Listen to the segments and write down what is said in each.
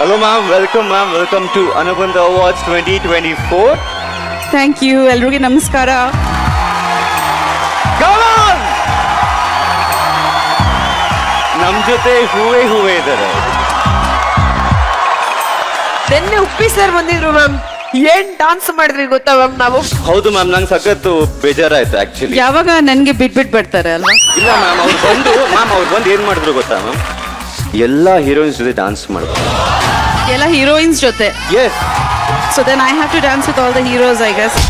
Hello, ma'am. Welcome, ma'am. Welcome to Anubandha Awards 2024. Thank you ಎಲ್ರಿಗೂ ನಮಸ್ಕಾರ Come on! ನಮ್ ಜೊತೆ ಹೂವೇ ಹೂವೇ ಇದ್ದಾರೆ ನಿನ್ನೆ ಉಪ್ಪಿ ಸರ್ ಬಂದಿದ್ರು ಮ್ಯಾಮ್ ಏನ್ ಡಾನ್ಸ್ ಮಾಡಿದ್ರಿ ಗೊತ್ತಾ ಮ್ಯಾಮ್ ನಾವು ಹೌದು ಮ್ಯಾಮ್ ನಂಗೆ ಸಖತ್ತು ಬೇಜಾರಾಯ್ತು ಆಕ್ಚುಲಿ ಯಾವಾಗ ನನ್ಗೆ ಬಿಟ್ಬಿಟ್ ಬರ್ತಾರೆ ಅಲ್ವಾ ಇಲ್ಲ ಮ್ಯಾಮ್ ಅವ್ರು ಬಂದು ಮ್ಯಾಮ್ ಅವ್ರು ಬಂದು ಏನ್ ಮಾಡಿದ್ರು ಗೊತ್ತಾ ಮ್ಯಾಮ್ ಎಲ್ಲ ಹೀರೋಯಿನ್ಸ್ ಜೊತೆ ಡಾನ್ಸ್ ಮಾಡಿದ್ರು ಎಲ್ಲ ಹೀರೋಯಿನ್ಸ್ ಜೊತೆ yes so then I have to dance with all the heroes I guess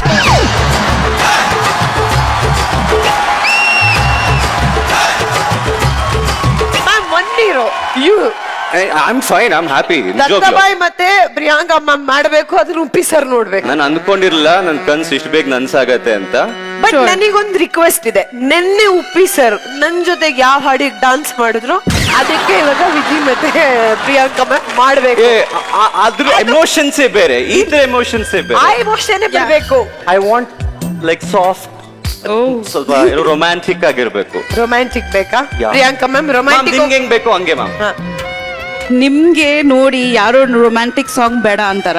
ma'am ಒಂದಿರೋ you I am fine I am happy Dattabai ಮತ್ತೆ ಪ್ರಿಯಾಂಕಾ ಮ್ಯಾಮ್ ಮಾಡ್ಬೇಕು ಅದನ್ನ ಉಪ್ಪಿ ಸರ್ ನೋಡ್ಬೇಕು ನಾನು ಅಂದ್ಕೊಂಡಿರ್ಲಿಲ್ಲ ನನ್ ಕನ್ಸು ಇಷ್ಟು ಬೇಗ ನನ್ಸಾಗತ್ತೆ ಅಂತ ಬಟ್ Sure. ನನಗೊಂದು ರಿಕ್ವೆಸ್ಟ್ ಇದೆ ನಿನ್ನೆ ಉಪ್ಪಿ ಸರ್ ನನ್ ಜೊತೆಗೆ ಯಾವ ಹಾಡಿಗೆ ಡಾನ್ಸ್ ಮಾಡಿದ್ರು ಅದಕ್ಕೆ ಇವಾಗ ವಿಜಿ ಮತ್ತೆ ಪ್ರಿಯಾಂಕಾ ಮ್ಯಾಮ್ ಮಾಡ್ಬೇಕು ಏ ಆ- ಆ- ಅದ್ರ ಎಮೋಷನ್ಸೇ ಬೇರೆ ಇದ್ರ ಎಮೋಷನ್ಸೇ ಆ ಬೇರೆ ಎಮೋಷನ್ ಬರ್ಬೇಕು ಐ ವಾಂಟ್ ಲೈಕ್ ಸಾಫ್ಟ್ ಓ ಸ್ವಲ್ಪ ರೊಮ್ಯಾಂಟಿಕ್ ಆಗಿರ್ಬೇಕು ರೊಮ್ಯಾಂಟಿಕ್ ಬೇಕಾ Yeah. Priyanka ma'am ma'am romantic ನಿಮ್ಗೆ ಹೆಂಗ್ ಬೇಕು ಹಂಗೆ ಮ್ಯಾಮ್ ನಿಮ್ಗೆ ನೋಡಿ ಯಾರೋ ರೊಮ್ಯಾಂಟಿಕ್ ಸಾಂಗ್ ಬೇಡ ಅಂತಾರ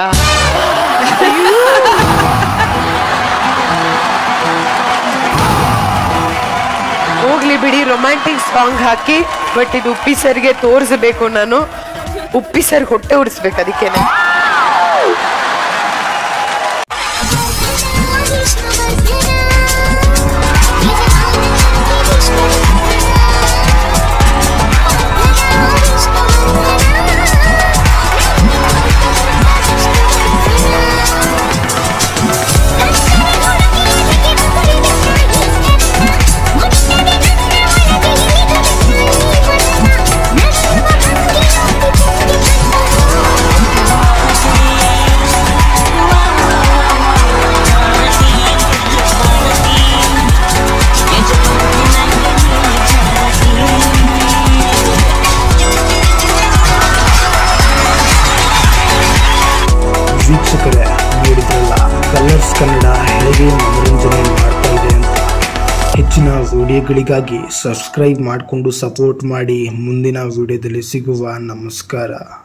ಹೋಗ್ಲಿ ಬಿಡಿ ರೊಮ್ಯಾಂಟಿಕ್ ಸಾಂಗ್ ಹಾಕಿ ಬಟ್ ಇದು ಉಪ್ಪಿ ಸರ್ಗೆ ತೋರಿಸಬೇಕು ನಾನು ಉಪ್ಪಿ ಸರ್ ಹೊಟ್ಟೆ ಉಡಿಸ್ಬೇಕು ಅದಕ್ಕೇನೆ ವೀಕ್ಷಕರೇ ನೋಡಿದ್ರಲ್ಲ ಕಲರ್ಸ್ ಕನ್ನಡ ಹೇಗೆ ಮನೋರಂಜನೆ ಮಾಡ್ತಾ ಇದೆ ಅಂತ ಹೆಚ್ಚಿನ ವಿಡಿಯೋಗಳಿಗಾಗಿ ಸಬ್ಸ್ಕ್ರೈಬ್ ಮಾಡಿಕೊಂಡು ಸಪೋರ್ಟ್ ಮಾಡಿ ಮುಂದಿನ ವಿಡಿಯೋದಲ್ಲಿ ಸಿಗುವ ನಮಸ್ಕಾರ